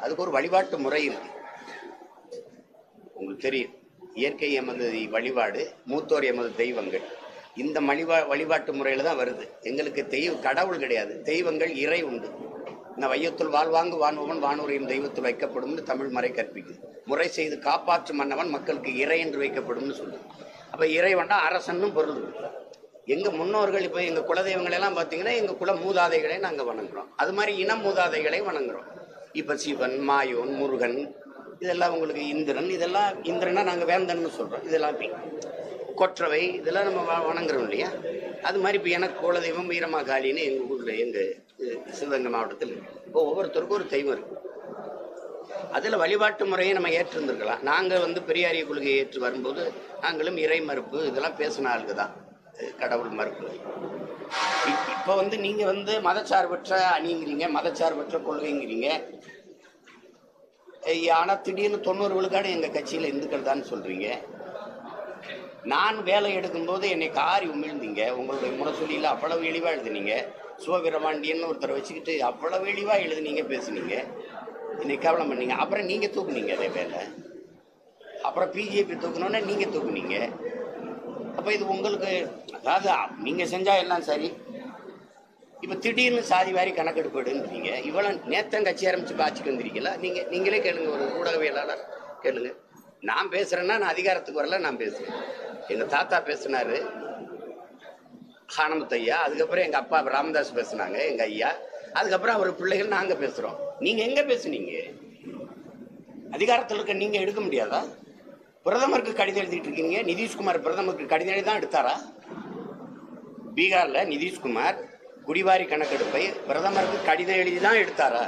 அதுக்கு ஒரு வழிபாட்டு முறை இருக்கு உங்களுக்கு தெரியும் இயற்கை எமது வழிபாடு மூத்தோர் எமது தெய்வங்கள் இந்த மலிவா வழிபாட்டு முறையில தான் வருது எங்களுக்கு தெய்வ கடவுள் கிடையாது தெய்வங்கள் இறை உண்டு இந்த வையத்துள் வாழ்வாங்கு வானுவன் வானூரின் தெய்வத்தில் வைக்கப்படும்னு தமிழ் மறை கற்பிக்குது முறை செய்து காப்பாற்றும் மன்னவன் மக்களுக்கு இறை என்று வைக்கப்படும்னு சொல்லுது அப்ப இறைவன்டா அரசன்னும் பொருள் இருக்கு. எங்க முன்னோர்கள் இப்போ எங்க குலதெய்வங்களை எல்லாம் பார்த்தீங்கன்னா எங்க குல மூதாதைகளை நாங்க வணங்குறோம் அது மாதிரி இன மூதாதைகளை வணங்குறோம் இப்ப சிவன் மாயோன் முருகன் இதெல்லாம் உங்களுக்கு இந்திரன் இதெல்லாம் இந்திரனா நாங்க வேந்தன்னு சொல்றோம் இதெல்லாம் இப்படி. கொற்றவை இதெல்லாம் நம்ம வ- வணங்குறோம் இல்லையா அது மாதிரி இப்போ எனக்கு குலதெய்வம் வீரமாகாளின்னு எங்க ஊர்ல எங்க அஹ், சிவகங்கை மாவட்டத்தில் இருக்கு. இப்போ ஒவ்வொருத்தருக்கும் ஒரு தெய்வம் இருக்கு அதுல வழிபாட்டு முறையை நம்ம ஏற்றிருந்திருக்கலாம் நாங்க வந்து பெரியாரிய கொள்கையை ஏற்று வரும்போது நாங்களும் இறை மறுப்பு இதெல்லாம் பேசின ஆளுங்க தான் அஹ், கடவுள் மறுப்பு இ- இப்ப வந்து நீங்க வந்து மதச்சார்பற்ற அணிங்கிறீங்க மதச்சார்பற்ற கொள்கைங்கிறீங்க அஹ், ஆனா திடீர்னு தொண்ணூறு விழுக்காடு எங்க கட்சியில இந்துக்கள் தான் சொல்றீங்க நான் வேலை எடுக்கும்போது என்னை காரி உமிழ்ந்தீங்க உங்களுடைய முரசொலியில் அவ்வளவு இழிவா எழுதுனீங்க சிவபிரமாண்டியன்னு ஒருத்தரை வச்சுக்கிட்டு அவ்வளவு இழிவா எழுதுனீங்க பேசுனீங்க என்னை கேவலம் பண்ணீங்க அப்புறம் நீங்க தூக்குனீங்க அதே வேலை அப்புறம் பிஜேபி தூக்கணுன்னே நீங்க தூக்குனீங்க அப்ப இது உங்களுக்கு அதாவது நீங்க செஞ்சா எல்லாம் சரி இப்ப திடீர்னு சாதி வாரி கணக்கெடுப்பு எடுன்றீங்க இவ்வளவு நேத்தம் கட்சி ஆரம்பிச்சு ஆட்சிக்கு வந்திருக்கீங்களா நீங்க நீங்களே கேளுங்க ஒரு ஊடகவியலாளர் கேளுங்க நான் பேசுறேன்னா நான் அதிகாரத்துக்கு வரல நான் பேசுறேன் எங்க தாத்தா பேசினாரு ஹானமுத்து ஐயா அதுக்கப்புறம் எங்க அப்பா ராமதாஸ் பேசுனாங்க எங்க ஐயா அதுக்கப்புறம் அவர் பிள்ளைகள் நாங்க பேசுறோம் நீங்க எங்க பேசுனீங்க அதிகாரத்தில் இருக்க நீங்க எடுக்க முடியாதா பிரதமருக்கு கடிதம் எழுதிட்டு இருக்கீங்க நிதிஷ்குமார் பிரதமருக்கு கடிதம் எழுதி தான் எடுத்தாரா பீகார்ல நிதிஷ்குமார் குடிவாரி கணக்கெடுப்பை பிரதமருக்கு கடிதம் எழுதி தான் எடுத்தாரா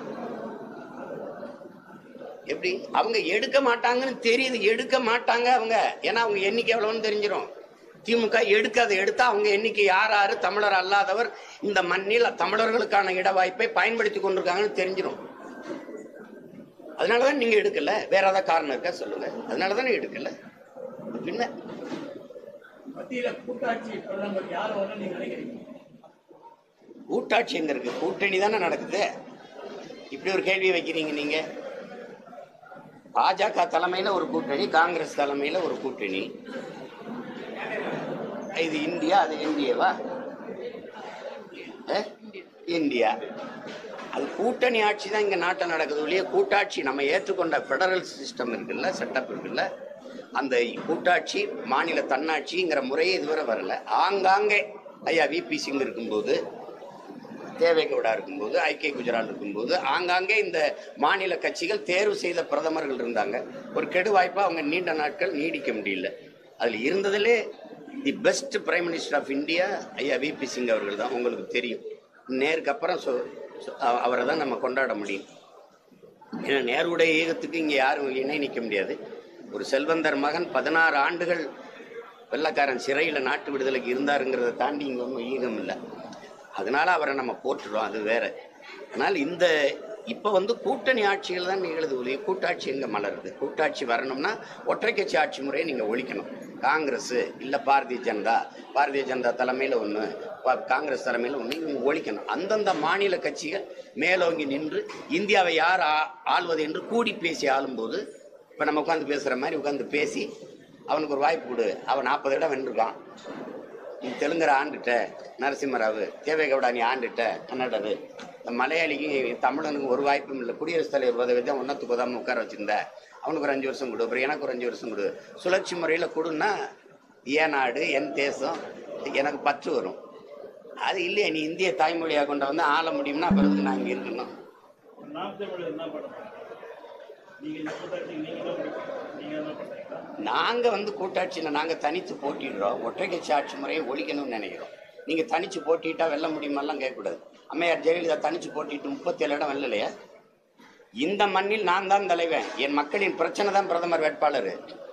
எப்படி அவங்க எடுக்க மாட்டாங்கன்னு தெரியுது எடுக்க மாட்டாங்க அவங்க ஏன்னா அவங்க எண்ணிக்கை எவ்வளவுன்னு தெரிஞ்சிடும் திமுக எடுக்காத எடுத்தா அவங்க எண்ணிக்கை யார் யாரு தமிழர் அல்லாதவர் இந்த மண்ணில் தமிழர்களுக்கான இட வாய்ப்பை பயன்படுத்தி கொண்டிருக்காங்கன்னு தெரிஞ்சிடும் அதனாலதான் நீங்க எடுக்கல வேற ஏதாவது காரணம் இருக்கா சொல்லுங்க அதனாலதானே எடுக்கல பின்ன மத்தியில கூட்டாட்சி பிரதமர் யார் வரணும் நீங்க நினைக்கிறீங்க கூட்டாட்சி எங்க இருக்கு கூட்டணி தானே நடக்குது இப்படி ஒரு கேள்வி வைக்கிறீங்க நீங்க பாஜக தலைமையில ஒரு கூட்டணி காங்கிரஸ் தலைமையில ஒரு கூட்டணி இது இந்தியா அது இந்தியாவா அஹ்? இந்தியா அது கூட்டணி ஆட்சி தான் இங்க நாட்டில் நடக்குது ஒழிய கூட்டாட்சி நம்ம ஏற்றுக்கொண்ட ஃபெடரல் சிஸ்டம் இருக்குல்ல செட்டப் இருக்குல்ல அந்த கூட்டாட்சி மாநில தன்னாட்சிங்கிற முறையே இதுவரை வரல ஆங்காங்கே ஐயா விபி சிங் இருக்கும்போது தேவேகவுடா இருக்கும்போது ஐக்கிய குஜராத் இருக்கும்போது ஆங்காங்கே இந்த மாநில கட்சிகள் தேர்வு செய்த பிரதமர்கள் இருந்தாங்க ஒரு கெடு வாய்ப்பா அவங்க நீண்ட நாட்கள் நீடிக்க முடியல அதுல இருந்ததிலே the best prime minister of India ஐயா விபி சிங் அவர்கள் தான் உங்களுக்கு தெரியும் நேருக்கு அப்புறம் சொ- சொ- அவ- அவரை தான் நம்ம கொண்டாட முடியும் ஏன்னா நேருடைய ஈகத்துக்கு இங்க யாரும் இணை நிற்க முடியாது ஒரு செல்வந்தர் மகன் பதினாறு ஆண்டுகள் வெள்ளக்காரன் சிறையில் நாட்டு விடுதலைக்கு இருந்தாருங்கிறத தாண்டி இங்க ஒன்றும் ஈகம் இல்லை அதனால அவரை நம்ம போற்றுறோம் அது வேற ஆனால் இந்த இப்ப வந்து கூட்டணி ஆட்சிகள் தான் நிகழுது ஒழிய கூட்டாட்சி எங்க மலருது கூட்டாட்சி வரணும்னா ஒற்றை கட்சி ஆட்சி முறையை நீங்க ஒழிக்கணும் காங்கிரஸ் இல்ல பாரதிய ஜனதா பாரதிய ஜனதா தலைமையில ஒண்ணு பா- காங்கிரஸ் தலைமையில ஒண்ணு இவங்க ஒழிக்கணும் அந்தந்த மாநில கட்சிகள் மேலோங்கி நின்று இந்தியாவை யார் ஆ- ஆள்வது என்று கூடி பேசி ஆளும்போது இப்ப நம்ம உட்காந்து பேசுற மாதிரி உட்காந்து பேசி அவனுக்கு ஒரு வாய்ப்பு கொடு அவன் நாற்பது இடம் வென்றிருக்கான் நீ தெலுங்கரை ஆண்டுட்ட நரசிம்மராவு தேவேகவுடா நீ ஆண்டுட்ட கன்னடரு இந்த மலையாளிக்கு தமிழனுக்கு ஒரு வாய்ப்பும் இல்லை குடியரசுத் தலைவர் உதவி தான் ஒன்றத்துக்கு உதாம உட்கார வச்சிருந்த அவனுக்கு ஒரு அஞ்சு வருஷம் கொடு அப்புறம் எனக்கு ஒரு அஞ்சு வருஷம் கொடு சுழற்சி முறையில் கொடுன்னா என் நாடு என் தேசம் எனக்கு பற்று வரும் அது இல்லையே நீ இந்திய தாய்மொழியாக கொண்ட வந்து ஆள முடியும்னா பிறகு நான் இங்கே இருக்கணும் நாம் தமிழர் என்ன பண்ணுறாங்க நீங்க இந்த கூட்டாட்சி நீங்க என்ன பண்ணுறீங்க நீங்க என்ன பண்றீங்களா நாங்க வந்து கூட்டாட்சியில் நாங்க தனித்து போட்டிடுறோம் ஒற்றை கட்சி ஆட்சி முறையை ஒழிக்கணும்னு நினைக்கிறோம் நீங்க தனிச்சு போட்டிட்டா வெல்ல முடியுமாலாம் கேட்கக்கூடாது அம்மையார் ஜெயலலிதா தனிச்சு போட்டிட்டு முப்பத்தி ஏழு இடம் வெல்லலையா இந்த மண்ணில் நான் தான் தலைவன் என் மக்களின் பிரச்சனை தான் பிரதமர் வேட்பாளர்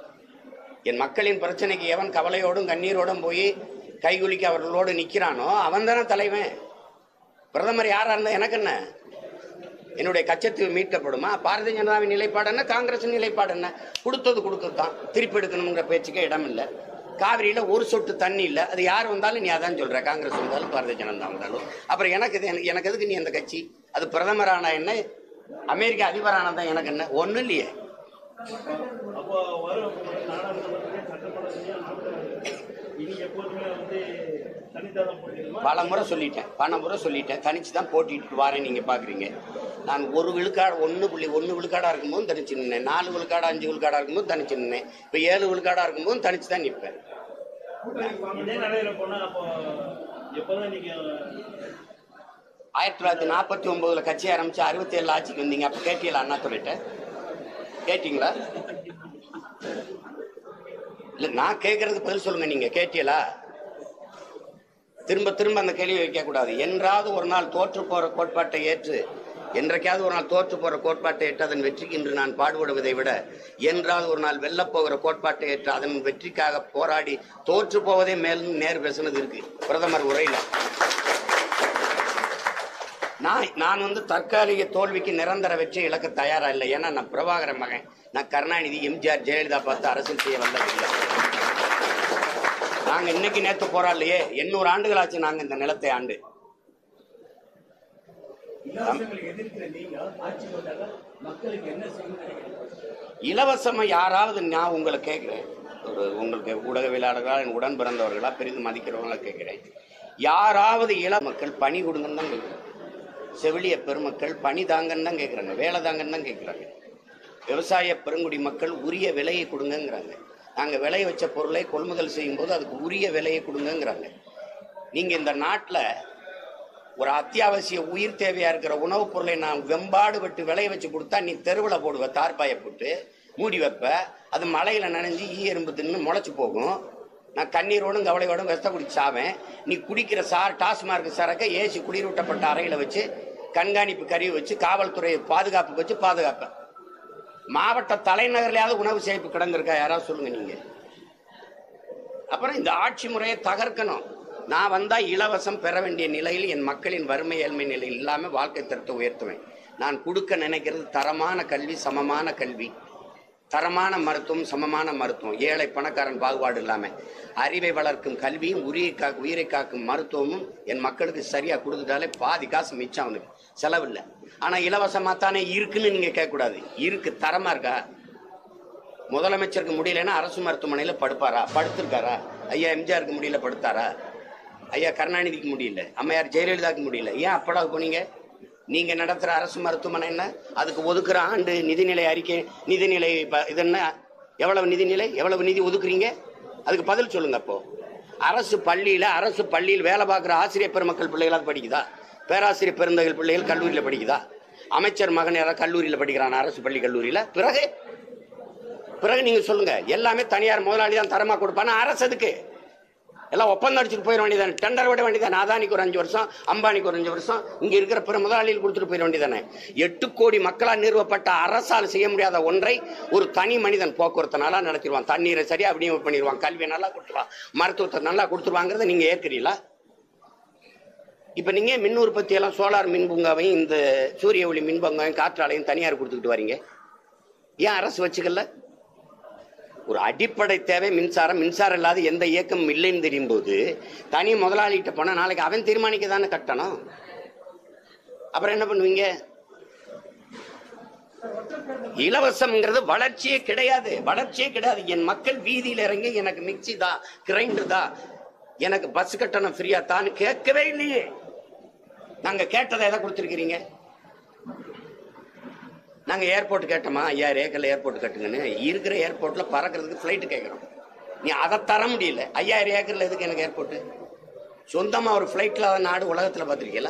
என் மக்களின் பிரச்சனைக்கு எவன் கவலையோடும் கண்ணீரோடும் போய் கைகுலிக்க அவர்களோடு நிக்கிறானோ அவன் தானே தலைவன் பிரதமர் யாரா இருந்தா எனக்கு என்ன என்னுடைய கச்சத்தீவு மீட்கப்படுமா பாரதிய ஜனதாவின் நிலைப்பாடு என்ன காங்கிரஸ் நிலைப்பாடு என்ன கொடுத்தது கொடுத்தது தான் திருப்பி எடுக்கணுங்கிற பேச்சுக்கே இடம் இல்லை காவிரியில ஒரு சொட்டு தண்ணி இல்லை அது யார் வந்தாலும் நீ அதான் சொல்ற காங்கிரஸ் வந்தாலும் பாரதிய ஜனதா வந்தாலும் அப்புறம் எனக்கு இது எனக்கு எதுக்கு நீ அந்த கட்சி அது பிரதமரான என்ன அமெரிக்க அதிபரானதான் எனக்கு என்ன ஒன்றும் இல்லையே அப்போ வரும் நாடாளுமன்றத்திலே சட்டமன்றத்திலேயே நாட்டு இனி எப்போதுமே வந்து தனித்தாதான் போட்டிடுமா பல முறை சொல்லிட்டேன் பல முறை சொல்லிட்டேன் தனிச்சு தான் போட்டிட்டு வரேன் நீங்கள் பார்க்குறீங்க நான் ஒரு விழுக்காடு ஒன்று புள்ளி ஒன்று விழுக்காடாக இருக்கும்போது தனிச்சு நின்னேன் நாலு விழுக்காடு அஞ்சு விழுக்காடாக இருக்கும்போது தனிச்சு நின்னேன் இப்போ ஏழு விழுக்காடாக இருக்கும்போது தனிச்சு தான் நிற்பேன் இதே நடையில போனா அப்போ எப்போதான் நீங்க ஆயிரத்தி தொள்ளாயிரத்தி நாற்பத்தி ஒன்பதுல கட்சி ஆரம்பிச்சு அறுபத்தி ஏழு ஆட்சிக்கு வந்தீங்க அப்போ கேட்டீங்களா அண்ணா துறையிட்ட கேட்டீங்களா இல்லை நான் கேட்கறதுக்கு பதில் சொல்லுங்க நீங்க கேட்டீங்களா திரும்ப திரும்ப அந்த கேள்வி வைக்க கூடாது என்றாவது ஒரு நாள் தோற்று போற கோட்பாட்டை ஏற்று என்றைக்காவது ஒரு நாள் தோற்று போற கோட்பாட்டை ஏற்று அதன் வெற்றிக்கு இன்று நான் பாடுபடுவதை விட என்றாவது ஒரு நாள் வெல்லப் போகிற கோட்பாட்டை ஏற்று அதன் வெற்றிக்காக போராடி தோற்று போவதே மேலும் நேர் பேசுனது இருக்கு பிரதமர் உரையில நான் நான் வந்து தற்காலிக தோல்விக்கு நிரந்தர வெற்றி இழக்க தயாரா இல்லை ஏன்னா நான் பிரபாகரன் மகன் நான் கருணாநிதி எம்ஜிஆர் ஜெயலலிதா பார்த்து அரசியல் செய்ய வந்ததில்லை நாங்க இன்னைக்கு நேத்து போராடலையே எண்ணூறு ஆண்டுகள் ஆச்சு நாங்க இந்த நிலத்தை ஆண்டு இலவசங்களை எதிர்க்கிற நீங்க ஆட்சி வந்தாங்க மக்களுக்கு என்ன செய்யணும்னு நினைக்கிறீங்க இலவசமா யாராவது நான் உங்களை கேட்கிறேன் ஒரு உங்களுக்கு ஊடகவியலாளர்களா என் உடன் பிறந்தவர்களா பெரிதும் மதிக்கிறவங்களா கேட்கிறேன் யாராவது இள மக்கள் பணி கொடுங்கன்னு தான் கேட்குறேன் செவிலிய பெருமக்கள் பணி தாங்கன்னு தான் கேட்குறாங்க வேலை தாங்கன்னு தான் கேட்குறாங்க விவசாய பெருங்குடி மக்கள் உரிய விலையை கொடுங்கங்கிறாங்க நாங்கள் விளைய வச்ச பொருளை கொள்முதல் செய்யும்போது அதுக்கு உரிய விலையை கொடுங்கங்கிறாங்க நீங்கள் இந்த நாட்டில் ஒரு அத்தியாவசிய உயிர் தேவையா இருக்கிற உணவுப் பொருளை நான் வெம்பாடு விட்டு விளைய வச்சு கொடுத்தா நீ தெருவில் போடுவ தார்பாயை போட்டு மூடி வைப்ப அது மழையில நனைஞ்சு ஈ எறும்பு தின்னு முளைச்சு போகும் நான் கண்ணீரோடும் கவலையோடும் வெத்த குடிச்சு சாவேன் நீ குடிக்கிற சார் டாஸ்மார்க் சரக்கை ஏசி குளிரூட்டப்பட்ட அறையில வச்சு கண்காணிப்பு கருவி வச்சு காவல்துறை பாதுகாப்புக்கு வச்சு பாதுகாப்பேன் மாவட்ட தலைநகர்லயாவது உணவு சேமிப்பு கிடந்திருக்கா யாராவது சொல்லுங்க நீங்க அப்புறம் இந்த ஆட்சி முறையை தகர்க்கணும் நான் வந்தா இலவசம் பெற வேண்டிய நிலையில் என் மக்களின் வறுமை ஏழ்மை நிலை இல்லாம வாழ்க்கை தரத்தை உயர்த்துவேன் நான் கொடுக்க நினைக்கிறது தரமான கல்வி சமமான கல்வி தரமான மருத்துவம் சமமான மருத்துவம் ஏழை பணக்காரன் பாகுபாடு இல்லாம அறிவை வளர்க்கும் கல்வியும் உயிரை காக்கும் உயிரை காக்கும் மருத்துவமும் என் மக்களுக்கு சரியா கொடுத்துட்டாலே பாதி காசு மிச்சம் அவனுக்கு செலவில்லை ஆனா இலவசமா தானே இருக்குன்னு நீங்க கேட்கக்கூடாது இருக்கு தரமா இருக்கா முதலமைச்சருக்கு முடியலன்னா அரசு மருத்துவமனையில படுப்பாரா படுத்திருக்காரா ஐயா எம்ஜிஆருக்கு முடியல படுத்தாரா ஐயா கருணாநிதிக்கு முடியல அம்மையார் ஜெயலலிதாக்கு முடியல ஏன் அப்படா போனீங்க நீங்க நடத்துற அரசு மருத்துவமனை என்ன அதுக்கு ஒதுக்குற ஆண்டு நிதிநிலை அறிக்கை நிதிநிலை ப- இது என்ன எவ்வளவு நிதிநிலை எவ்வளவு நிதி ஒதுக்குறீங்க அதுக்கு பதில் சொல்லுங்க அப்போ அரசு பள்ளியில அரசு பள்ளியில் வேலை பார்க்குற ஆசிரியர் பெருமக்கள் பிள்ளைகளாக படிக்குதா பேராசிரியர் பெருந்தகள் பிள்ளைகள் கல்லூரியில படிக்குதா அமைச்சர் மகன் யாராவது கல்லூரியில படிக்கிறான் அரசு பள்ளி கல்லூரியில பிறகு பிறகு நீங்க சொல்லுங்க எல்லாமே தனியார் முதலாளி தான் தரமா கொடுப்பானா அரசு எதுக்கு எல்லாம் ஒப்பந்தம் அடிச்சுட்டு போயிட வேண்டியதானே டெண்டர் விட வேண்டியதானே அதானிக்கு ஒரு அஞ்சு வருஷம் அம்பானிக்கு ஒரு அஞ்சு வருஷம் இங்க இருக்கிற பிற முதலாளிகள் கொடுத்துட்டு போயிட வேண்டியதானே எட்டு கோடி மக்களால் நிறுவப்பட்ட அரசால் செய்ய முடியாத ஒன்றை ஒரு தனி மனிதன் போக்குவரத்தை நல்லா நடத்திடுவான் தண்ணீரை சரியா விநியோகம் பண்ணிடுவான் கல்வியை நல்லா கொடுத்துருவான் மருத்துவத்தை நல்லா கொடுத்துருவாங்கிறத நீங்க ஏற்கிறீங்களா இப்ப நீங்க மின் உற்பத்தி எல்லாம் சோலார் மின் பூங்காவையும் இந்த சூரிய ஒளி மின் பூங்காவையும் காற்றாலையும் தனியார் கொடுத்துக்கிட்டு வரீங்க ஏன் அரசு வச்சுக்கல ஒரு அடிப்படை தேவை மின்சாரம் மின்சாரம் இல்லாத எந்த இயக்கமும் இல்லைன்னு தெரியும் போது தனி முதலாளிகிட்ட போனா நாளைக்கு அவன் தீர்மானிக்க தானே கட்டணும் அப்புறம் என்ன பண்ணுவீங்க இலவசம்ங்கிறது வளர்ச்சியே கிடையாது வளர்ச்சியே கிடையாது என் மக்கள் வீதியில இறங்கி எனக்கு மிக்சி தான் கிரைண்டர் தான் எனக்கு பஸ் கட்டணம் ஃப்ரீயா தான் கேட்கவே இல்லையே நாங்க கேட்டதை எதை கொடுத்துருக்கிறீங்க நாங்க ஏர்போர்ட் கேட்டோமா ஐயாயிரம் ஏக்கர்ல ஏர்போர்ட் கட்டுங்கன்னு இருக்கிற ஏர்போர்ட்ல பறக்கிறதுக்கு ஃப்ளைட் கேட்குறோம் நீ அதை தர முடியல ஐயாயிரம் ஏக்கர்ல எதுக்கு எனக்கு ஏர்போர்ட் சொந்தமா ஒரு ஃப்ளைட்ல நாடு உலகத்துல பார்த்துருக்கீங்களா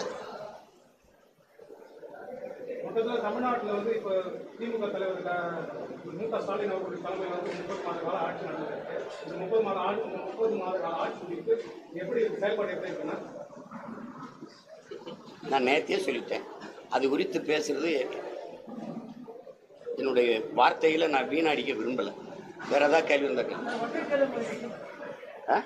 மொத்தத்தில் தமிழ்நாட்டில் வந்து இப்போ திமுக தலைவர் க- மு க ஸ்டாலின் அவர்களுடைய தலைமையில் வந்து முப்பது மாத கால ஆட்சி நடந்திருக்கு இந்த முப்பது மாத ஆட்சி முப்பது மாத கால ஆட்சி குறித்து எப்படி இருக்கு செயல்பாடு எப்படி இருக்குன்னா நான் நேர்த்தியே சொல்லிட்டேன் அது குறித்து பேசுறது என்னுடைய வார்த்தையில நான் வீணடிக்க விரும்பல வேற ஏதாவது கேள்வி இருந்தா கேளுங்க. ஆ?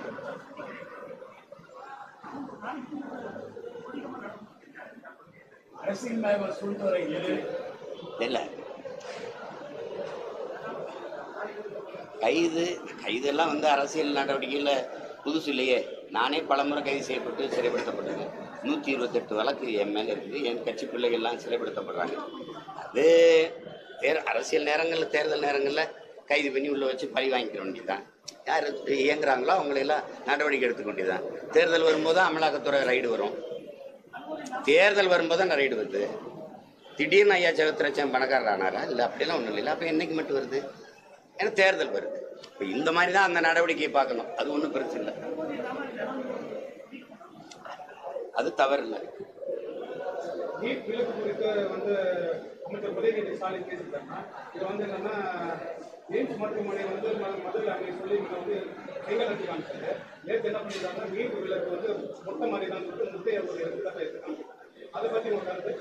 அரசியல் மேல சொல்லிட்டு வர எது இல்ல கைது கைதெல்லாம் வந்து அரசியல் நடவடிக்கையில் புதுசு இல்லையே நானே பலமுறை கைது செய்யப்பட்டு சிறைப்படுத்தப்பட்டிருக்கேன் நூற்றி இருபத்தெட்டு வழக்கு என் மேலே இருக்குது என் கட்சி பிள்ளைகள்லாம் சிறைப்படுத்தப்படுறாங்க இது தேர் அரசியல் நேரங்களில் தேர்தல் நேரங்களில் கைது பண்ணி உள்ள வச்சு பழி வாங்கிக்கிற வேண்டியதுதான் யார் இயங்குறாங்களோ அவங்களெல்லாம் நடவடிக்கை எடுத்துக்க வேண்டியதுதான் தேர்தல் வரும்போது தான் அமலாக்கத்துறை ரைடு வரும் தேர்தல் வரும்போது தான் ரைடு வருது திடீர்னு ஐயா ஜெகத்ரட்சம் பணக்காரர் ஆனாரா இல்லை அப்படியெல்லாம் ஒன்றும் இல்லை அப்போ என்னைக்கு மட்டும் வருது ஏன்னா தேர்தல் வருது இப்போ இந்த மாதிரி தான் அந்த நடவடிக்கையை பார்க்கணும் அது ஒன்றும் பிரச்சனை இல்லை அது தவறு இல்லை நீட் விலக்கு குறித்து வந்து அமைச்சர் உதயநிதி ஸ்டாலின் பேசியிருக்காருன்னா இது வந்து என்னன்னா எய்ம்ஸ் மருத்துவமனை வந்து ம- மதுரை அப்படி சொல்லி இங்க வந்து செங்கல் வச்சு காமிச்சாரு நேற்று என்ன பண்ணிருக்காங்கன்னா நீட் விலக்கு வந்து மொத்த மாதிரி தான் சொல்லிட்டு முத்தைய ஒரு எடுத்துக்காட்டை எடுத்து காமிச்சிருக்காங்க அதை பத்தி உங்க கருத்து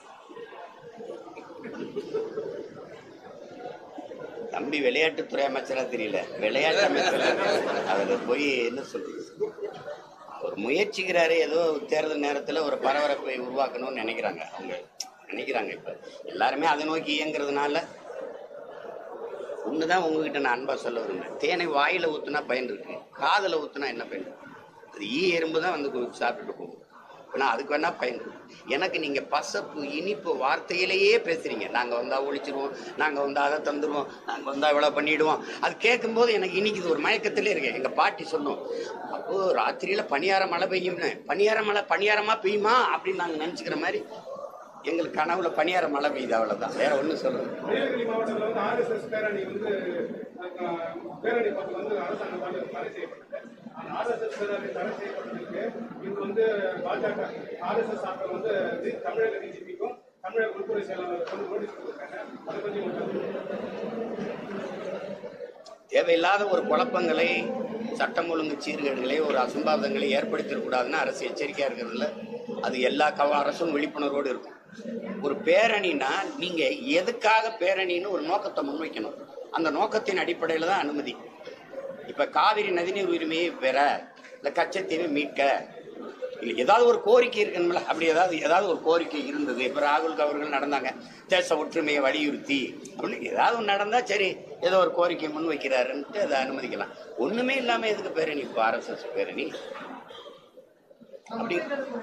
தம்பி விளையாட்டுத்துறை அமைச்சரா தெரியல விளையாட்டு அமைச்சர் அதில் போய் என்ன சொல்றது ஒரு முயற்சிக்கிறாரு ஏதோ தேர்தல் நேரத்தில் ஒரு பரபரப்பை உருவாக்கணும்னு நினைக்கிறாங்க அவங்க நினைக்கிறாங்க இப்போ எல்லாருமே அதை நோக்கி இயங்குறதுனால ஒன்று தான் உங்ககிட்ட நான் அன்பா சொல்ல விரும்புறேன் தேனை வாயில ஊத்துனா பயன் இருக்கு காதில் ஊத்துனா என்ன பயன் அது ஈ எறும்பு தான் வந்து கு- சாப்பிட்டுட்டு போகும் இப்போ நான் அதுக்கு வேணா பயன் இருக்கு எனக்கு நீங்க பசப்பு இனிப்பு வார்த்தையிலேயே பேசுறீங்க நாங்க வந்தா ஒழிச்சிருவோம் நாங்க வந்தா அதை தந்துருவோம் நாங்க வந்தா இவ்வளவு பண்ணிடுவோம் அது கேட்கும்போது எனக்கு இனிக்குது ஒரு மயக்கத்திலே இருக்கேன் எங்க பாட்டி சொன்னோம் அப்போ ராத்திரியில பணியார மழை பெய்யும்னு பணியார மழை பணியாரமா பெய்யுமா அப்படின்னு நாங்க நினைச்சுக்கிற மாதிரி எங்களுக்கு கனவுல பணியார மழை பெய்யுது அவ்வளவுதான் வேற ஒண்ணும் சொல்றது நீலகிரி மாவட்டத்தில் வந்து ஆர்எஸ்எஸ் பேரணி வந்து அஹ், பேரணி பத்தி வந்து அரசாங்கத்தால் தடை செய்யப்பட்டது அந்த ஆர்எஸ்எஸ் பேரணி தடை செய்யப்பட்டதுக்கு இது வந்து பாஜக ஆர்எஸ்எஸ் ஆட்கள் வந்து தி- தமிழக டிஜிபிக்கும் தமிழக உள்துறை செயலாளருக்கு வந்து நோட்டீஸ் கொடுத்துருக்காங்க அதை பற்றி உங்க கருத்து தேவையில்லாத ஒரு குழப்பங்களை சட்டம் ஒழுங்கு சீர்கேடுகளை ஒரு அசம்பாவிதங்களை ஏற்படுத்திடக்கூடாதுன்னு அரசு எச்சரிக்கையா இருக்கிறதுல அது எல்லா கவ அரசும் விழிப்புணர்வோடு இருக்கும் ஒரு பேரணினா நீங்க எதுக்காக பேரணின்னு ஒரு நோக்கத்தை முன்வைக்கணும் அந்த நோக்கத்தின் அடிப்படையில் தான் அனுமதி இப்ப காவிரி நதிநீர் உரிமையை பெற இல்ல கச்சத்தீவை மீட்க இல்ல ஏதாவது ஒரு கோரிக்கை இருக்கணும்ல அப்படி ஏதாவது ஏதாவது ஒரு கோரிக்கை இருந்தது இப்ப ராகுல் அவர்கள் நடந்தாங்க தேச ஒற்றுமையை வலியுறுத்தி அப்படின்னு ஏதாவது ஒன்று நடந்தா சரி ஏதோ ஒரு கோரிக்கை முன் வைக்கிறாருன்ட்டு அதை அனுமதிக்கலாம் ஒண்ணுமே இல்லாம எதுக்கு பேரணி இப்போ ஆர்எஸ்எஸ் பேரணி அப்படி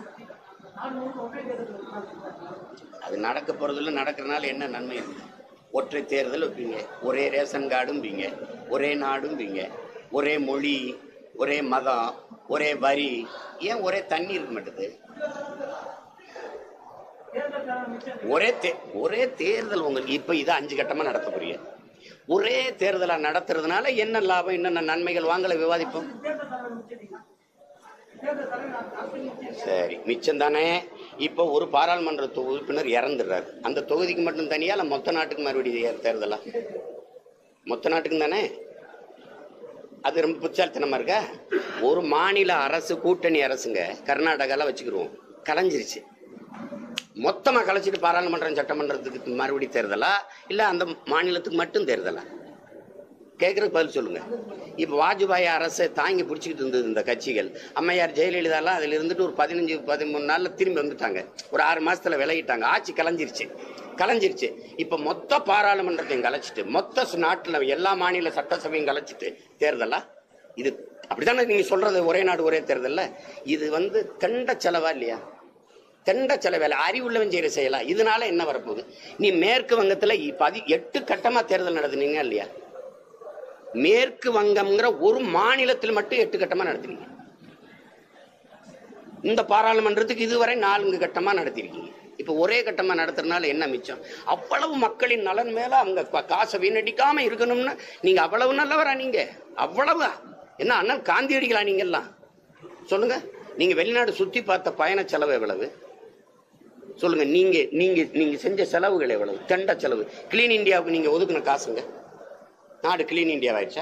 அது நடக்க போறதுல நடக்கிறனால என்ன நன்மை இருக்கு ஒற்றை தேர்தல் வைப்பீங்க ஒரே ரேஷன் கார்டும்பீங்க ஒரே நாடும்பீங்க ஒரே மொழி ஒரே மதம் ஒரே வரி ஏன் ஒரே தண்ணி இருக்க மாட்டேது ஒரே தே ஒரே தேர்தல் உங்களுக்கு இப்ப இதை அஞ்சு கட்டமா நடத்த போறீங்க ஒரே தேர்தலா நடத்துறதுனால என்ன லாபம் என்னென்ன நன்மைகள் வாங்கல விவாதிப்போம் சரி மிச்சம் தானே இப்போ ஒரு பாராளுமன்ற தொ- உறுப்பினர் இறந்துடுறாரு அந்த தொகுதிக்கு மட்டும் தனியா இல்ல மொத்த நாட்டுக்கு மறுபடியும் தேர்தலா மொத்த நாட்டுக்கும் தானே அது ரொம்ப புச்சாலித்தனமா இருக்கா ஒரு மாநில அரசு கூட்டணி அரசுங்க கர்நாடகால வச்சுக்கிருவோம் கலைஞ்சிருச்சு மொத்தமா கலைச்சிட்டு பாராளுமன்றம் சட்டமன்றத்துக்கு மறுபடி தேர்தலா இல்ல அந்த மாநிலத்துக்கு மட்டும் தேர்தலா கேட்கறதுக்கு பதில் சொல்லுங்க இப்ப வாஜ்பாய் அரசை தாங்கி பிடிச்சிக்கிட்டு இருந்தது இந்த கட்சிகள் அம்மையார் ஜெயலலிதாலாம் அதுல இருந்துட்டு ஒரு பதினஞ்சு பதிமூணு நாள்ல திரும்பி வந்துட்டாங்க ஒரு ஆறு மாசத்துல விலகிட்டாங்க ஆட்சி கலைஞ்சிருச்சு கலைஞ்சிருச்சு இப்ப மொத்த பாராளுமன்றத்தையும் கலைச்சிட்டு மொத்த ச- நாட்டுல எல்லா மாநில சட்டசபையும் கலைச்சிட்டு தேர்தலா இது அப்படித்தானே நீங்க சொல்றது ஒரே நாடு ஒரே தேர்தல்ல இது வந்து கண்ட செலவா இல்லையா தெண்ட செலவேல அறிவுள்ளவன் செய்யற செய்யலாம் இதனால என்ன வரப்போகுது நீ மேற்கு வங்கத்துல பதி எட்டு கட்டமா தேர்தல் நடத்துனீங்க இல்லையா மேற்கு வங்கம்ங்கிற ஒரு மாநிலத்தில் மட்டும் எட்டு கட்டமா நடத்துனீங்க இந்த பாராளுமன்றத்துக்கு இதுவரை நான்கு கட்டமா நடத்திருக்கீங்க இப்ப ஒரே கட்டமா நடத்துறதுனால என்ன மிச்சம் அவ்வளவு மக்களின் நலன் மேல அவங்க கா- காசை வீணடிக்காம இருக்கணும்னு நீங்க அவ்வளவு நல்லவரா நீங்க அவ்வளவு என்ன அண்ணன் காந்தியடிகளா நீங்க எல்லாம் சொல்லுங்க நீங்க வெளிநாடு சுத்தி பார்த்த பயண செலவு எவ்வளவு சொல்லுங்க நீங்க நீங்க நீங்க செஞ்ச செலவுகள் எவ்வளவு தெண்ட செலவு கிளீன் இந்தியாவுக்கு நீங்க ஒதுக்குன காசுங்க நாடு கிளீன் இந்தியா ஆயிடுச்சா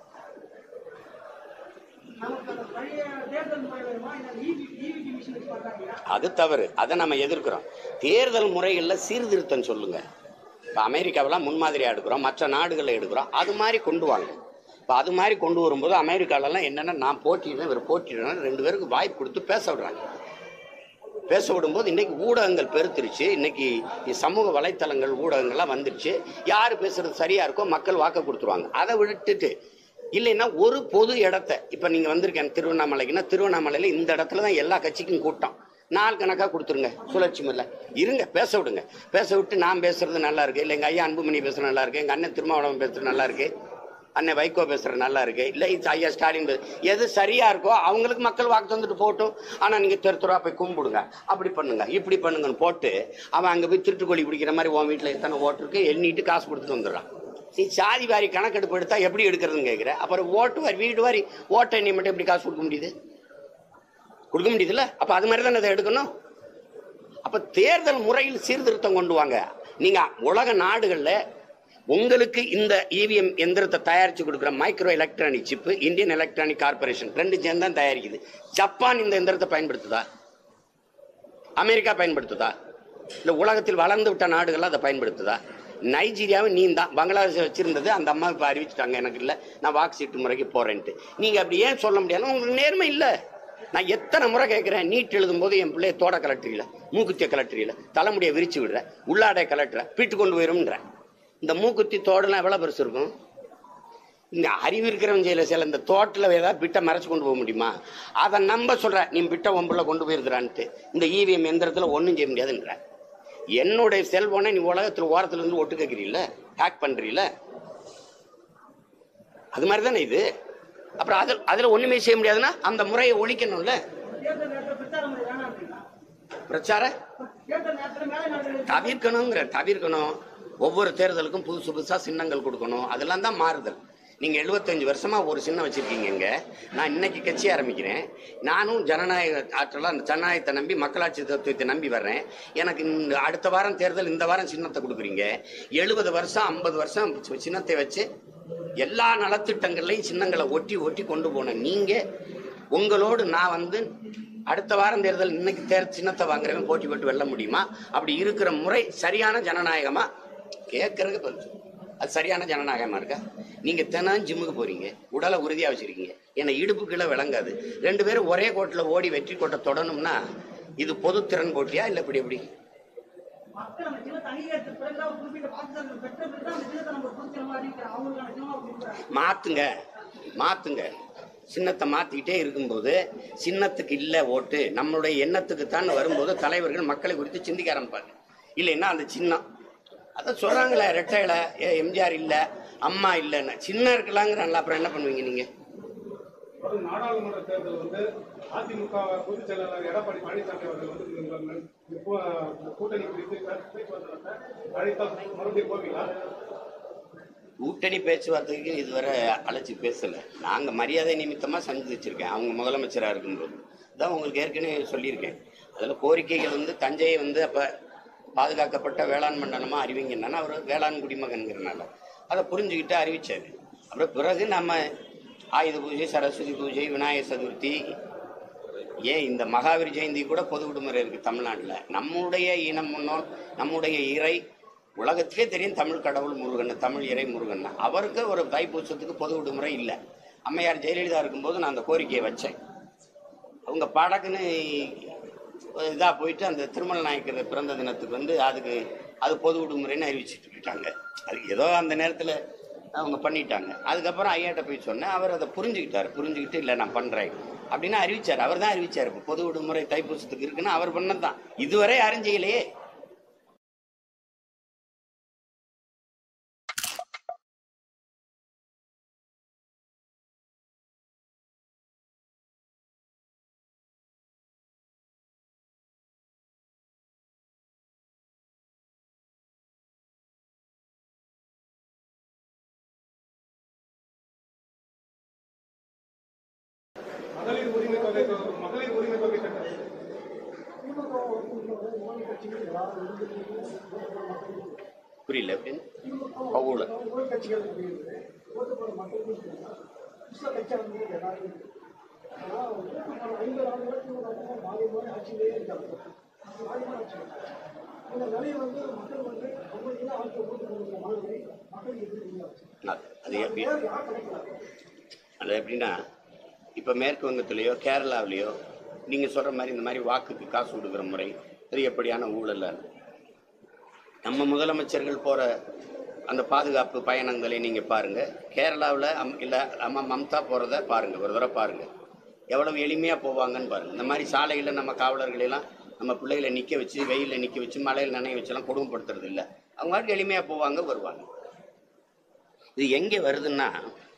அது தவறு அதை நம்ம எதிர்க்கிறோம் தேர்தல் முறைகளில் சீர்திருத்தம் சொல்லுங்க இப்போ அமெரிக்காவெல்லாம் முன்மாதிரியா எடுக்கிறோம் மற்ற நாடுகளை எடுக்கிறோம் அது மாதிரி கொண்டு வாங்க இப்போ அது மாதிரி கொண்டு வரும்போது அமெரிக்காலலாம் என்னென்னா நான் போட்டிடுறேன் இவர் போட்டிடுறேன் ரெண்டு பேருக்கு வாய்ப்பு கொடுத்து பேச விடுறாங்க பேச விடும்போது இன்னைக்கு ஊடகங்கள் பெருத்துருச்சு இன்னைக்கு சமூக வலைத்தளங்கள் ஊடகங்கள்லாம் வந்துருச்சு யார் பேசுறது சரியா இருக்கோ மக்கள் வாக்கு கொடுத்துருவாங்க அதை விட்டுட்டு இல்லைன்னா ஒரு பொது இடத்த இப்ப நீங்க வந்திருக்கேன் திருவண்ணாமலைக்குன்னா திருவண்ணாமலையில இந்த இடத்துல தான் எல்லா கட்சிக்கும் கூட்டம் நாள் கணக்காக கொடுத்துருங்க சுழற்சி முறையில் இருங்க பேச விடுங்க பேச விட்டு நான் பேசுறது நல்லா இருக்கு இல்லை எங்கள் ஐயா அன்புமணி பேசுறது நல்லா இருக்கு எங்கள் அண்ணன் திருமாவளவன் பேசுறது நல்லா இருக்கு அண்ணன் வைகோ பேசுறது நல்லா இருக்கு இல்லை இது ஐயா ஸ்டாலின் பேசு எது சரியா இருக்கோ அவங்களுக்கு மக்கள் வாக்கு தந்துட்டு போகட்டும் ஆனால் நீங்கள் தெரு தெருவா போய் கும்பிடுங்க அப்படி பண்ணுங்க இப்படி பண்ணுங்கன்னு போட்டு அவன் அங்கே போய் திருட்டுக்கோழி பிடிக்கிற மாதிரி உன் வீட்டில் எத்தனை ஓட்டு இருக்கு எண்ணிட்டு காசு கொடுத்துட்டு வந்துடுறான் நீ சாதி வாரி கணக்கெடுப்பு எடுத்தா எப்படி எடுக்கிறதுன்னு கேட்குற அப்புறம் ஓட்டு வாரி வீடு வாரி ஓட்டை எண்ணி மட்டும் எப்படி காசு கொடுக்க முடியுது கொடுக்க முடியுதுல்ல அப்ப அது மாதிரி தானே அதை எடுக்கணும் அப்ப தேர்தல் முறையில் சீர்திருத்தம் கொண்டு வாங்க நீங்க உலக நாடுகள்ல உங்களுக்கு இந்த இவிஎம் எந்திரத்தை தயாரிச்சு கொடுக்குற micro electronic chip Indian electronic corporation ரெண்டு சேர்ந்து தான் தயாரிக்குது ஜப்பான் இந்த எந்திரத்தை பயன்படுத்துதா அமெரிக்கா பயன்படுத்துதா இல்ல உலகத்தில் வளர்ந்து விட்ட நாடுகள் அதை பயன்படுத்துதா நைஜீரியாவை நீ தான் பங்களாதேஷ் வச்சிருந்தது அந்த அம்மா இப்போ அறிவிச்சிட்டாங்க எனக்கு இல்லை நான் வாக்கு சீட்டு முறைக்கு போறேன்ட்டு நீங்க அப்படி ஏன் சொல்ல முடியாது உங்களுக்கு நேர்மை இல்லை நான் எத்தனை முறை கேட்குறேன் நீட் எழுதும் போது என் பிள்ளைய தோட கலட்டுறீல மூக்குத்திய கலட்டுறீல தலைமுடியை விரிச்சு விடுற உள்ளாடைய கலட்டுற வீட்டு கொண்டு போயிரும்ன்ற இந்த மூக்குத்தி தோடெல்லாம் எவ்வளோ பெருசு இருக்கும் இந்த அறிவு இருக்கிறவன் செய்யல சில இந்த தோட்டில் ஏதாவது பிட்டை மறைச்சு கொண்டு போக முடியுமா அதை நம்ப சொல்ற நீ பிட்டை ஒம்புல கொண்டு போயிருக்கிறான்ட்டு இந்த இவிஎம் எந்திரத்தில் ஒன்றும் செய்ய முடியாதுன்ற என்னுடைய செல்போனை நீ உலகத்தில் ஓரத்துல இருந்து ஒட்டு கேட்குறீல்ல ஹேக் பண்றீல அது மாதிரி தானே இது அப்புறம் அதில் அதில் ஒன்றுமே செய்ய முடியாதுன்னா அந்த முறையை ஒழிக்கணும்ல தேர்தல் நேரத்தில் பிரச்சார முறை வேணாம் அப்படின்னா பிரச்சார தேர்தல் நேரத்தில் மேலே நாடுகளில் தவிர்க்கணுங்கிற தவிர்க்கணும் ஒவ்வொரு தேர்தலுக்கும் புதுசு புதுசா சின்னங்கள் கொடுக்கணும் அதெல்லாம் தான் மாறுதல் நீங்க 75 வருஷமா ஒரு சின்னம் வச்சிருக்கீங்க இங்க நான் இன்னைக்கு கட்சி ஆரம்பிக்கிறேன் நானும் ஜனநாயக ஆற்றலா அந்த ஜனநாயகத்தை நம்பி மக்களாட்சி தத்துவத்தை நம்பி வர்றேன் எனக்கு இந்த அடுத்த வாரம் தேர்தல் இந்த வாரம் சின்னத்தை கொடுக்குறீங்க எழுபது வருஷம் ஐம்பது வருஷம் சின்னத்தை வச்சு எல்லா நலத்திட்டங்கள்லையும் சின்னங்களை ஒட்டி ஒட்டி கொண்டு போன நீங்க உங்களோடு நான் வந்து அடுத்த வாரம் தேர்தல் இன்னைக்கு தேர் சின்னத்தை வாங்குறவன் போட்டி போட்டு வெல்ல முடியுமா அப்படி இருக்கிற முறை சரியான ஜனநாயகமா கேட்கறதுக்கு பதில் சொல்லு. அது சரியான ஜனநாயகமா இருக்கா நீங்க தினம் ஜிம்முக்கு போறீங்க உடலை உறுதியா வச்சிருக்கீங்க என்னை இடுப்பு கீழே விளங்காது ரெண்டு பேரும் ஒரே கோட்டில் ஓடி வெற்றி கோட்டை தொடணும்னா இது பொதுத்திறன் போட்டியா இல்லை இப்படி எப்படி மக்கள் அந்த சின்னத்தை அங்கீகரித்த பிறகுதான் ஒரு குறிப்பிட்ட வாக்குச்சான்றிதழ் பெற்ற பிறகுதான் அந்த சின்னத்தை நம்ம பொது சின்னமா அறிவிக்கிறோம் அவங்களுக்கான சின்னமா கொடுக்குறாங்க மாத்துங்க மாத்துங்க சின்னத்தை மாத்திக்கிட்டே இருக்கும்போது சின்னத்துக்கு இல்ல ஓட்டு நம்மளுடைய எண்ணத்துக்கு தான் வரும்போது தலைவர்கள் மக்களை குறித்து சிந்திக்க ஆரம்பிப்பாங்க இல்லைன்னா அந்த சின்னம் அதான் சொல்றாங்களே ரெட்டையில ஏ எம்ஜிஆர் இல்ல அம்மா இல்லைன்னு சின்ன இருக்கலாங்கிறாங்களா அப்புறம் என்ன பண்ணுவீங்க நீங்க ஒரு நாடாளுமன்ற தேர்தல் வந்து அதிமுக பொதுச் செயலாளர் எடப்பாடி பழனிசாமி அவர்கள் வந்து இந்த இப்போ கூட்டணி குறித்து பேச்சுவார்த்தை அழைத்தால் மறுபடியும் போவீங்களா கூட்டணி பேச்சுவார்த்தைக்கு இதுவரை அழைச்சி பேசல நாங்க மரியாதை நிமித்தமா சந்திச்சிருக்கேன் அவங்க முதலமைச்சரா இருக்கும்போது தான் உங்களுக்கு ஏற்கனவே சொல்லியிருக்கேன் அதுல கோரிக்கைகள் வந்து தஞ்சையை வந்து அப்ப பாதுகாக்கப்பட்ட வேளாண் மண்டலமா அறிவிங்கன்னா அவர் வேளாண் குடிமகன்கிறனால அதை புரிஞ்சுக்கிட்டு அறிவிச்சாரு அப்புறம் பிறகு நம்ம ஆயுத பூஜை சரஸ்வதி பூஜை விநாயகர் சதுர்த்தி ஏன் இந்த மகாவீர் ஜெயந்தி கூட பொது விடுமுறை இருக்கு தமிழ்நாட்டில் நம்முடைய இனம் முன்னோர் நம்முடைய இறை உலகத்திலே தெரியும் தமிழ் கடவுள் முருகன் தமிழ் இறை முருகன் அவருக்கு ஒரு தைப்பூசத்துக்கு பொது விடுமுறை இல்லை அம்மையார் ஜெயலலிதா இருக்கும்போது நான் அந்த கோரிக்கையை வச்சேன் அவங்க படக்குன்னு இதாக போயிட்டு அந்த திருமல நாயக்கர் பிறந்த தினத்துக்கு வந்து அதுக்கு அது பொது விடுமுறைன்னு அறிவிச்சிட்டு போயிட்டாங்க அது ஏதோ அந்த நேரத்தில் அவங்க பண்ணிட்டாங்க அதுக்கப்புறம் ஐயாட்ட போய் சொன்னேன் அவர் அதை புரிஞ்சுக்கிட்டார் புரிஞ்சுக்கிட்டு இல்லை நான் பண்ணுறேன் அப்படின்னு அறிவிச்சார் அவர் தான் அறிவிச்சார் இப்போ பொது விடுமுறை தைப்பூசத்துக்கு இருக்குன்னு அவர் பண்ணது தான் இதுவரை யாரும் செய்யலையே மகளிர் உரிமை தொகை மகளிர் உரிமை தொகை திட்டம் புரியல அப்படின்னு பவுல அது எப்படி அது எப்படின்னா இப்போ மேற்கு வங்கத்திலேயோ கேரளாவிலேயோ நீங்கள் சொல்கிற மாதிரி இந்த மாதிரி வாக்குக்கு காசு கொடுக்குற முறை அதிகப்படியான ஊழல் நம்ம முதலமைச்சர்கள் போகிற அந்த பாதுகாப்பு பயணங்களை நீங்கள் பாருங்கள் கேரளாவில் அம் இல்லை அம்மா மம்தா போகிறத பாருங்கள் ஒரு தடவை பாருங்கள் எவ்வளவு எளிமையாக போவாங்கன்னு பாருங்கள் இந்த மாதிரி சாலைகளில் நம்ம காவலர்களெல்லாம் நம்ம பிள்ளைகளை நிற்க வச்சு வெயிலில் நிற்க வச்சு மழையில் நனைய வச்செல்லாம் கொடுமைப்படுத்துறது இல்லை அவங்க பாட்டுக்கு எளிமையாக போவாங்க வருவாங்க இது எங்கே வருதுன்னா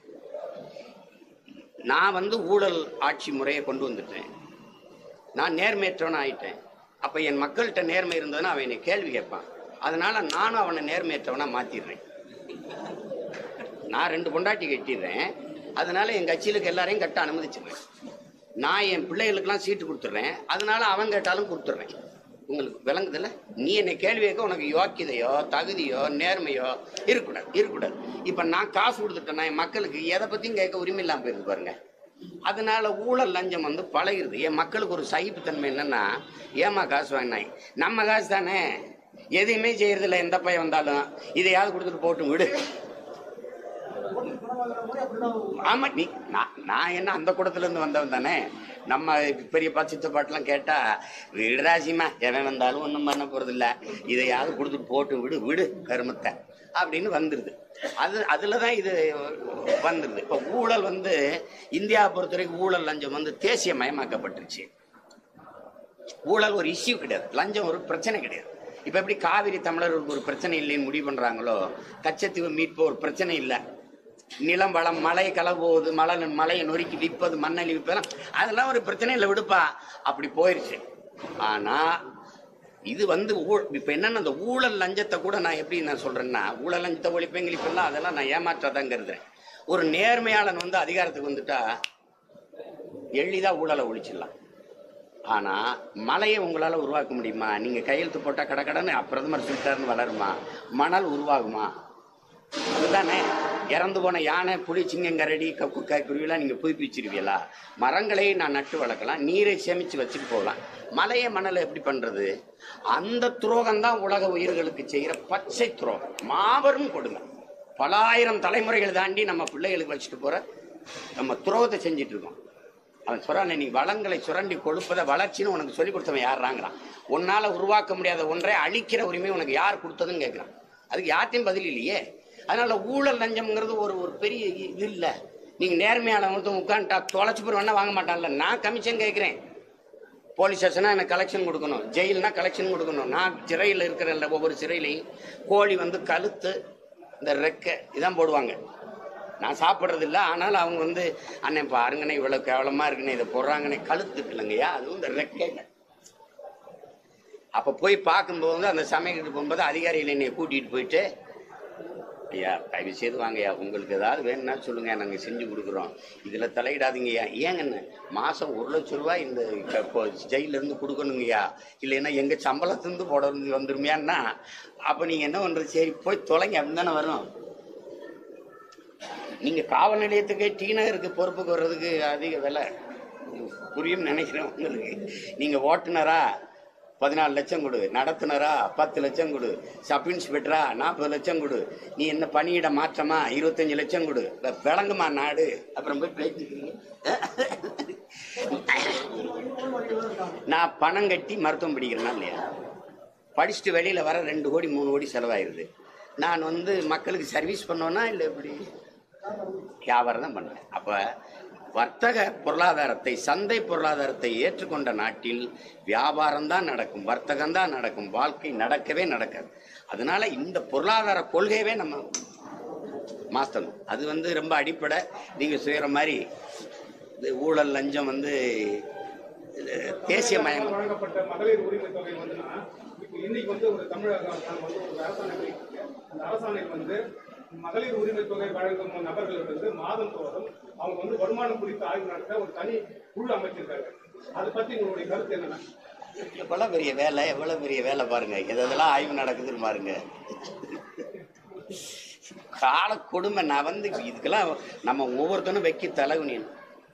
நான் வந்து ஊழல் ஆட்சி முறையை கொண்டு வந்துட்டேன் நான் நேர்மையற்றவன் ஆயிட்டேன் அப்போ என் மக்கள்கிட்ட நேர்மை இருந்ததுன்னா அவன் என்னை கேள்வி கேட்பான் அதனால நானும் அவனை நேர்மையற்றவனா மாத்திடுறேன் நான் ரெண்டு பொண்டாட்டி கட்டிடுறேன் அதனால என் கட்சியிலுக்கு எல்லாரையும் கட்ட அனுமதிச்சிடுறேன் நான் என் பிள்ளைகளுக்கெல்லாம் சீட்டு கொடுத்துட்றேன் அதனால அவன் கேட்டாலும் கொடுத்துட்றேன் உங்களுக்கு விளங்குதுல்ல நீ என்னை கேள்வி கேட்க உனக்கு யோக்கியதையோ தகுதியோ நேர்மையோ இருக்கக்கூடாது இருக்கக்கூடாது இப்போ நான் காசு கொடுத்துட்டேன்னா என் மக்களுக்கு எதை பற்றியும் கேட்க உரிமை இல்லாமல் போயிருக்கு பாருங்க அதனால ஊழல் லஞ்சம் வந்து பழகிருது என் மக்களுக்கு ஒரு சகிப்புத்தன்மை என்னன்னா ஏமா காசு வாங்கினாய் நம்ம காசு தானே எதையுமே செய்யறதில்ல எந்த பையன் வந்தாலும் இதையாவது கொடுத்துட்டு போட்டும் விடு ஆமா நீ நான் நான் என்ன அந்த கூடத்துல இருந்து வந்தவன் தானே நம்ம பெரியப்பா சித்தப்பாட்டெல்லாம் கேட்டா விடுராசிமா எவன் வந்தாலும் ஒன்றும் பண்ண போறது இல்ல இதையாவது கொடுத்துட்டு போட்டு விடு விடு கருமத்தை அப்படின்னு வந்துருது அது அதுல தான் இது வந்துருது இப்போ ஊழல் வந்து இந்தியாவை பொறுத்த வரைக்கும் ஊழல் லஞ்சம் வந்து தேசிய மயமாக்கப்பட்டுருச்சு ஊழல் ஒரு இஷ்யூ கிடையாது லஞ்சம் ஒரு பிரச்சனை கிடையாது இப்போ எப்படி காவிரி தமிழர்களுக்கு ஒரு பிரச்சனை இல்லைன்னு முடிவு பண்றாங்களோ கச்சத்தீவு மீட்பு ஒரு பிரச்சனை இல்லை நிலம் வளம் மழை களை போகுது மழை மலையை நொறுக்கி விற்பது மண்ணலி விற்பதெல்லாம் அதெல்லாம் ஒரு பிரச்சனை இல்லை விடுப்பா அப்படி போயிருச்சு ஆனா இது வந்து ஊழ் இப்போ என்னன்னா அந்த ஊழல் லஞ்சத்தை கூட நான் எப்படி நான் சொல்றேன்னா ஊழல் லஞ்சத்தை ஒழிப்பேன் கிழிப்பெல்லாம் அதெல்லாம் நான் ஏமாற்றதான் கருதுறேன் ஒரு நேர்மையாளன் வந்து அதிகாரத்துக்கு வந்துட்டா எளிதா ஊழலை ஒழிச்சிடலாம் ஆனா மலையை உங்களால உருவாக்க முடியுமா நீங்க கையெழுத்து போட்டா கடகடன்னு பிரதமர் சொல்லிட்டாருன்னு வளருமா மணல் உருவாகுமா அதுதானே இறந்து போன யானை புலி சிங்கம் கரடி கப்பு குருவிலாம் நீங்க புதுப்பிச்சிருவீங்களா மரங்களை நான் நட்டு வளர்க்கலாம் நீரை சேமிச்சு வச்சுட்டு போகலாம் மலையை மணலை எப்படி பண்றது அந்த துரோகம் தான் உலக உயிர்களுக்கு செய்கிற பச்சை துரோகம் மாபெரும் கொடுமை பல ஆயிரம் தலைமுறைகள் தாண்டி நம்ம பிள்ளைகளுக்கு வச்சுட்டு போற நம்ம துரோகத்தை செஞ்சுட்டு இருக்கோம் அவன் சொல்றான் நீ வளங்களை சுரண்டி கொடுப்பதை வளர்ச்சின்னு உனக்கு சொல்லி கொடுத்தவன் யாருறாங்கிறான் உன்னால உருவாக்க முடியாத ஒன்றை அழிக்கிற உரிமை உனக்கு யார் கொடுத்ததுன்னு கேட்கிறான் அதுக்கு யார்ட்டையும் பதில் இல்லையே அதனால ஊழல் லஞ்சம்ங்கிறது ஒரு ஒரு பெரிய இது இல்லை நீங்க நேர்மையான வந்து உட்காந்துட்டா தொலைச்சு போய் வேணா வாங்க மாட்டான்ல நான் கமிஷன் கேட்கிறேன் போலீஸ் ஸ்டேஷனா எனக்கு கலெக்ஷன் கொடுக்கணும் ஜெயில்னா கலெக்ஷன் கொடுக்கணும் நான் சிறையில் இருக்கிற ஒவ்வொரு சிறையிலையும் கோழி வந்து கழுத்து இந்த ரெக்கை இதான் போடுவாங்க நான் சாப்பிட்றது இல்லை ஆனாலும் அவங்க வந்து அண்ணன் பாருங்கண்ணே இவ்வளோ கேவலமாக இருக்குண்ணே இதை போடுறாங்கண்ணே கழுத்து இல்லைங்கய்யா அதுவும் இந்த ரெக்கைங்க அப்போ போய் பார்க்கும்போது வந்து அந்த சமையலுக்கு போகும்போது அதிகாரிகள் என்னை கூட்டிகிட்டு போயிட்டு ஐயா தயவு செய்து வாங்கய்யா உங்களுக்கு ஏதாவது வேணும்னா சொல்லுங்க நாங்கள் செஞ்சு கொடுக்குறோம் இதில் தலையிடாதீங்கய்யா ஏங்கண்ணே மாதம் ஒரு லட்ச ரூபாய் இந்த க- இப்போ ஜெயிலிருந்து கொடுக்கணுங்கய்யா இல்லைன்னா எங்கள் சம்பளத்துலேருந்து போட வந்துருமையான்னா அப்போ நீங்கள் என்ன பண்ணுறது சரி போய் தொலைங்க அப்படின்னு தானே வரும் நீங்க காவல் நிலையத்துக்கு டி நகருக்கு பொறுப்புக்கு வர்றதுக்கு அதிக விலை புரியும் நினைக்கிறேன் உங்களுக்கு நீங்க ஓட்டுனரா பதினாலு லட்சம் கொடு நடத்துனரா பத்து லட்சம் கொடு சப் இன்ஸ்பெக்டரா நாற்பது லட்சம் கொடு நீ என்ன பணியிட மாற்றமா இருபத்தஞ்சு லட்சம் கொடு இப்ப விளங்குமா நாடு அப்புறம் போய் பேசிக்கிறீங்க நான் பணம் கட்டி மருத்துவம் படிக்கிறேன்னா இல்லையா படிச்சுட்டு வெளியில வர ரெண்டு கோடி மூணு கோடி செலவாயிருது நான் வந்து மக்களுக்கு சர்வீஸ் பண்ணோன்னா இல்லை எப்படி வியாபாரம் தான் பண்ணுறேன் அப்போ வர்த்தக பொருளாதாரத்தை சந்தை பொருளாதாரத்தை ஏற்றுக்கொண்ட நாட்டில் வியாபாரம் தான் நடக்கும் வர்த்தகம் தான் நடக்கும் வாழ்க்கை நடக்கவே நடக்காது அதனால இந்த பொருளாதார கொள்கையவே நம்ம மாற்றணும் அது வந்து ரொம்ப அடிப்படை நீங்கள் செய்கிற மாதிரி இது ஊழல் லஞ்சம் வந்து இது தேசிய மயம் வழங்கப்பட்ட மகளிர் உரிமை தொகை வந்துன்னா இப்போ இன்னைக்கு வந்து ஒரு தமிழக அரசாங்கம் வந்து ஒரு அரசாணை வெளியிட்டிருக்கு. அந்த அரசாணையில் வந்து மகளிர் உரிமை தொகை வழங்கும் நபர்களுக்கு வந்து மாதம் தோறும் அவங்க வந்து வருமானம் குறித்து ஆய்வு நடத்த ஒரு தனி குழு அமைச்சிருக்காங்க அதை பத்தி உங்களுடைய கருத்து என்னன்னா எவ்வளவு பெரிய வேலை எவ்வளவு பெரிய வேலை பாருங்க எதெல்லாம் ஆய்வு நடக்குதுன்னு பாருங்க கால கொடுமை நான் வந்து இதுக்கெல்லாம் நம்ம ஒவ்வொருத்தனும் வெக்கி தலைகுனியணும்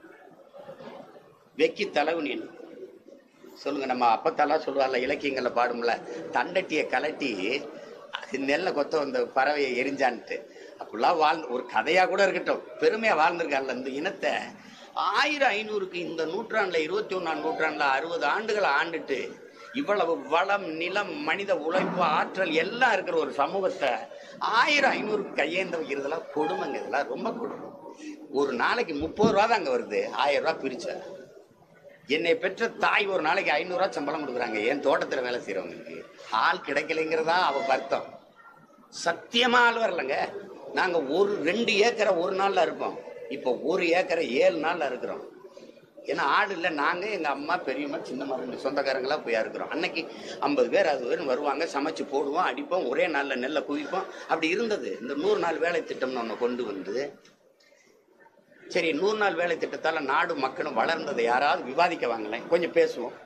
வெக்கி தலைகுனியணும் சொல்லுங்க நம்ம அப்பத்தெல்லாம் சொல்லுவார்ல இலக்கியங்கள்ல பாடும்ல தண்டட்டியை கலட்டி அது நெல்லை கொத்த வந்த பறவையை எரிஞ்சான்ட்டு அப்படிலாம் வாழ்ந்து ஒரு கதையா கூட இருக்கட்டும் பெருமையா வாழ்ந்திருக்கான்ல இந்த இனத்தை ஆயிரம் ஐநூறுக்கு இந்த நூற்றாண்டுல இருபத்தி ஒன்னாம் நூற்றாண்டுல அறுபது ஆண்டுகளை ஆண்டுட்டு இவ்வளவு வளம் நிலம் மனித உழைப்பு ஆற்றல் எல்லாம் இருக்கிற ஒரு சமூகத்தை ஆயிரம் ஐநூறுக்கு கையேந்த வைக்கிறதெல்லாம் கொடுமைங்க இதெல்லாம் ரொம்ப கொடுமை ஒரு நாளைக்கு முப்பது ரூபா தான் அங்க வருது ஆயிரம் ரூபா பிரிச்சா என்னை பெற்ற தாய் ஒரு நாளைக்கு ஐநூறுரூவா சம்பளம் கொடுக்குறாங்க என் தோட்டத்தில் வேலை செய்கிறவங்களுக்கு ஆள் கிடைக்கலைங்கிறதா அவ வருத்தம் சத்தியமா ஆள் வரலங்க நாங்க ஒரு ரெண்டு ஏக்கரை ஒரு நாள்ல இருப்போம் இப்போ ஒரு ஏக்கரை ஏழு நாள்ல இருக்கிறோம் ஏன்னா ஆள் இல்லை நாங்க எங்க அம்மா பெரியம்மா சின்னம்மா ரெண்டு சொந்தக்காரங்களா போய் இருக்கிறோம் அன்னைக்கு ஐம்பது பேர் அது பேர் வருவாங்க சமைச்சு போடுவோம் அடிப்போம் ஒரே நாள்ல நெல்லை குவிப்போம் அப்படி இருந்தது இந்த நூறு நாள் வேலை திட்டம்னு ஒன்று கொண்டு வந்து சரி நூறு நாள் வேலை திட்டத்தால நாடு மக்களும் வளர்ந்ததை யாராவது விவாதிக்க வாங்களேன் கொஞ்சம் பேசுவோம்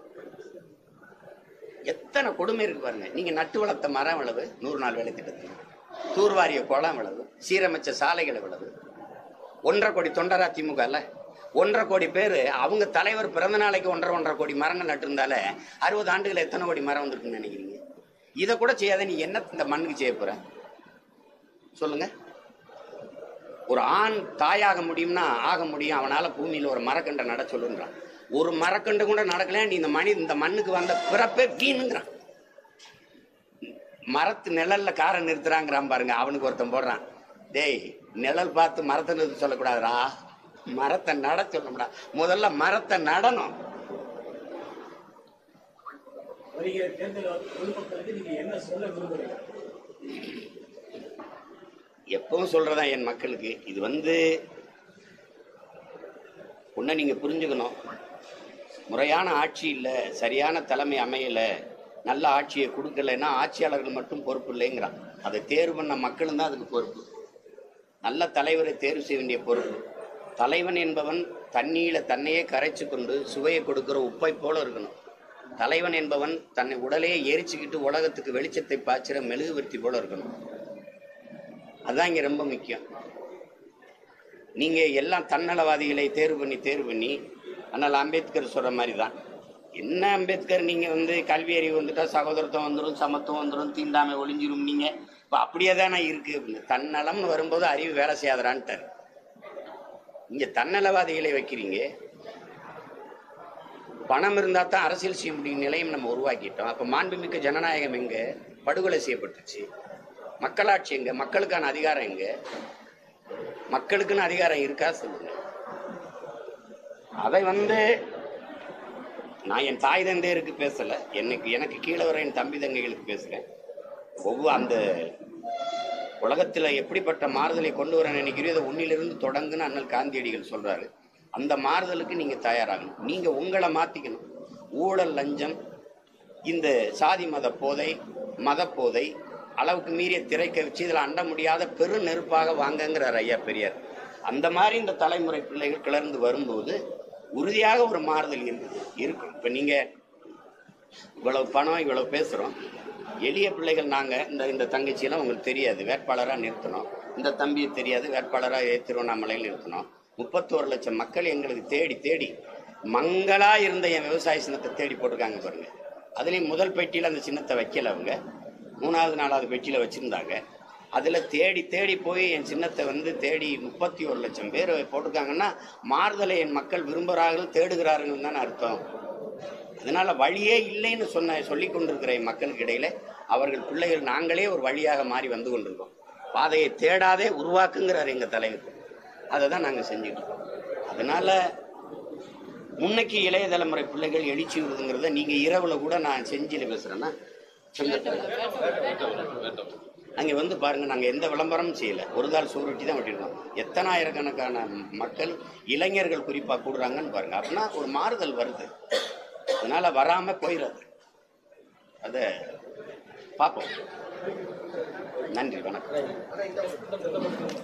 எத்தனை கொடுமை இருக்கு பாருங்க நீங்க நட்டு வளர்த்த மரம் எவ்வளவு நூறு நாள் வேலை திட்டத்தில் தூர்வாரிய குளம் எவ்வளவு சீரமைச்ச சாலைகள் எவ்வளவு ஒன்றரை கோடி தொண்டரா திமுகல ஒன்றரை கோடி பேர் அவங்க தலைவர் பிறந்த நாளைக்கு ஒன்றரை ஒன்றரை கோடி மரங்கள் நட்டிருந்தாலே அறுபது ஆண்டுகள் எத்தனை கோடி மரம் வந்திருக்குன்னு நினைக்கிறீங்க இதை கூட செய்யாத நீ என்ன இந்த மண்ணுக்கு செய்ய போற சொல்லுங்க ஒரு ஆண் தாயாக முடியும்னா ஆக முடியும் அவனால பூமியில ஒரு மரக்கண்டை நட சொல்லுன்றான் ஒரு மரக்கண்டு கூட நடக்கல நீ இந்த மணி இந்த மண்ணுக்கு வந்த பிறப்பே வீணுங்கிறான் மரத்து நிழல்ல காரை நிறுத்துறாங்கிறான் பாருங்க அவனுக்கு ஒருத்தன் போடுறான் டேய் நிழல் பார்த்து மரத்தை நிறுத்த சொல்லக்கூடாதுடா மரத்தை நட சொல்லணும்டா முதல்ல மரத்தை நடணும் வருகிற தேர்தல் வந்து பொதுமக்களுக்கு நீங்க என்ன சொல்ல விரும்புறீங்க எப்பவும் சொல்றதா என் மக்களுக்கு இது வந்து ஒன்றை நீங்க புரிஞ்சுக்கணும் முறையான ஆட்சி இல்லை சரியான தலைமை அமையல நல்ல ஆட்சியை கொடுக்கலைன்னா ஆட்சியாளர்கள் மட்டும் பொறுப்பு இல்லைங்கிறான் அதை தேர்வு பண்ண மக்களும் தான் அதுக்கு பொறுப்பு நல்ல தலைவரை தேர்வு செய்ய வேண்டிய பொறுப்பு தலைவன் என்பவன் தண்ணீர தன்னையே கரைச்சு கொண்டு சுவையை கொடுக்கிற உப்பை போல இருக்கணும் தலைவன் என்பவன் தன்னை உடலையே எரிச்சுக்கிட்டு உலகத்துக்கு வெளிச்சத்தை பாய்ச்சிற மெழுகுவர்த்தி போல இருக்கணும் அதுதான் இங்க ரொம்ப முக்கியம் நீங்க எல்லாம் தன்னலவாதிகளை தேர்வு பண்ணி தேர்வு பண்ணி ஆனால் அம்பேத்கர் சொல்ற மாதிரி தான் என்ன அம்பேத்கர் நீங்க வந்து கல்வி அறிவு வந்துட்டா சகோதரத்துவம் வந்துடும் சமத்துவம் வந்துடும் தீண்டாமை ஒளிஞ்சிரும் நீங்க இப்ப அப்படியே தானே இருக்கு அப்படின்னு தன்னலம்னு வரும்போது அறிவு வேலை செய்யாதரான்ட்டார் இங்க தன்னலவாதிகளை வைக்கிறீங்க பணம் இருந்தா தான் அரசியல் செய்ய முடியும் நிலையும் நம்ம உருவாக்கிட்டோம் அப்ப மாண்புமிக்க ஜனநாயகம் எங்க படுகொலை செய்யப்பட்டுச்சு மக்களாட்சி எங்க மக்களுக்கான அதிகாரம் எங்க மக்களுக்குன்னு அதிகாரம் இருக்கா சொல்லுங்க அதை வந்து நான் என் தாய் தந்தையருக்கு பேசல எனக்கு எனக்கு கீழே வர என் தம்பி தங்கைகளுக்கு பேசுறேன் ஒவ்வொரு அந்த உலகத்துல எப்படிப்பட்ட மாறுதலை கொண்டு வர நினைக்கிறீோ அதை உன்னிலிருந்து தொடங்குன்னு அண்ணல் காந்தியடிகள் சொல்றாரு அந்த மாறுதலுக்கு நீங்க தயாராகணும் நீங்க உங்களை மாத்திக்கணும் ஊழல் லஞ்சம் இந்த சாதி மத போதை மத போதை அளவுக்கு மீறிய திரைக்க வச்சு இதில் அண்ட முடியாத பெரு நெருப்பாக வாங்கங்கிறார் ஐயா பெரியார் அந்த மாதிரி இந்த தலைமுறை பிள்ளைகள் கிளர்ந்து வரும்போது உறுதியாக ஒரு மாறுதல் இருக்குது இருக்கும் இப்போ நீங்க இவ்வளவு பணம் இவ்வளவு பேசுறோம் எளிய பிள்ளைகள் நாங்க இந்த இந்த தங்கச்சியெல்லாம் உங்களுக்கு தெரியாது வேட்பாளராக நிறுத்தணும் இந்த தம்பியை தெரியாது வேட்பாளராக திருவண்ணாமலையில் நிறுத்தணும் முப்பத்தோரு லட்சம் மக்கள் எங்களுக்கு தேடி தேடி மங்களா இருந்த என் விவசாய சின்னத்தை தேடி போட்டிருக்காங்க பாருங்க அதுலேயும் முதல் பெட்டியில் அந்த சின்னத்தை வைக்கல அவங்க மூணாவது நாலாவது பெட்டியில் வச்சுருந்தாங்க அதில் தேடி தேடி போய் என் சின்னத்தை வந்து தேடி முப்பத்தி ஒரு லட்சம் பேர் போட்டிருக்காங்கன்னா மாறுதலை என் மக்கள் விரும்புகிறார்கள் தேடுகிறார்கள் தானே அர்த்தம் அதனால வழியே இல்லைன்னு சொன்ன சொல்லி கொண்டிருக்கிற என் மக்களுக்கு இடையில அவர்கள் பிள்ளைகள் நாங்களே ஒரு வழியாக மாறி வந்து கொண்டிருக்கோம் பாதையை தேடாதே உருவாக்குங்கிறார் எங்க தலைவர் அதை தான் நாங்கள் செஞ்சுட்டு இருக்கோம் அதனால முன்னைக்கு இளைய தலைமுறை பிள்ளைகள் எழுச்சி வருதுங்கிறத நீங்க இரவுல கூட நான் செஞ்சில பேசுறேன்னா செங்கல்பட்டு. அங்க வந்து பாருங்க நாங்க எந்த விளம்பரமும் செய்யல ஒரு தாள் சூருட்டி தான் வெட்டிருக்கோம் எத்தனாயிரக்கணக்கான மக்கள் இளைஞர்கள் குறிப்பா கூடுறாங்கன்னு பாருங்க அப்படின்னா ஒரு மாறுதல் வருது அதனால வராம போயிடாது அத பார்ப்போம் நன்றி வணக்கம்